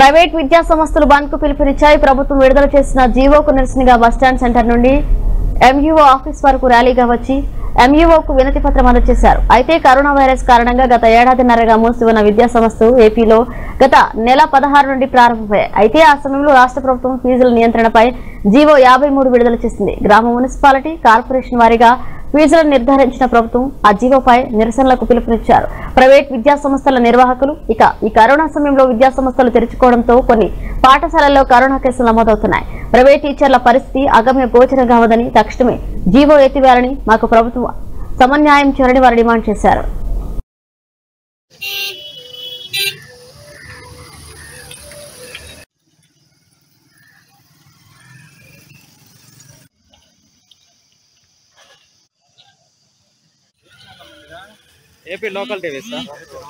private విద్యా సంస్థలు బంద్ కు పిలుపునిచ్చాయి ప్రభుత్వం విడుదల చేసిన జీవోకు నిరసనగా బస్టాండ్ సెంటర్ నుండి ఎంయూఓ ఆఫీస్ వరకు ర్యాలీగా వచ్చి ఎంయూఓకు వినతి పత్రం అందజేశారు అయితే కరోనా వైరస్ కారణంగా గత ఏడాదిన్నరగా మూసి ఉన్న విద్యా సంస్థలు ఏపీలో గత నెల పదహారు నుండి ప్రారంభమయ్యాయి అయితే ఆ సమయంలో రాష్ట్ర ప్రభుత్వం ఫీజుల నియంత్రణపై జీవో యాభై మూడు విడుదల చేసింది గ్రామ మున్సిపాలిటీ కార్పొరేషన్ వారీగా ఫీజులను నిర్ధారించిన ప్రభుత్వం ఆ జీవోపై నిరసనలకు పిలుపునిచ్చారు ప్రైవేట్ విద్యా సంస్థల నిర్వాహకులు ఇక ఈ కరోనా సమయంలో విద్యా సంస్థలు తెరుచుకోవడంతో కొన్ని పాఠశాలల్లో కరోనా కేసులు నమోదవుతున్నాయి ప్రైవేట్ టీచర్ల పరిస్థితి అగమ్య గోచరంగా ఉందని తక్షణమే జీవో ఎత్తివేయాలని మాకు ప్రభుత్వం సమన్యాయం చేయాలని వారు డిమాండ్ చేశారు ఏపీ లోకల్ టీవీ సార్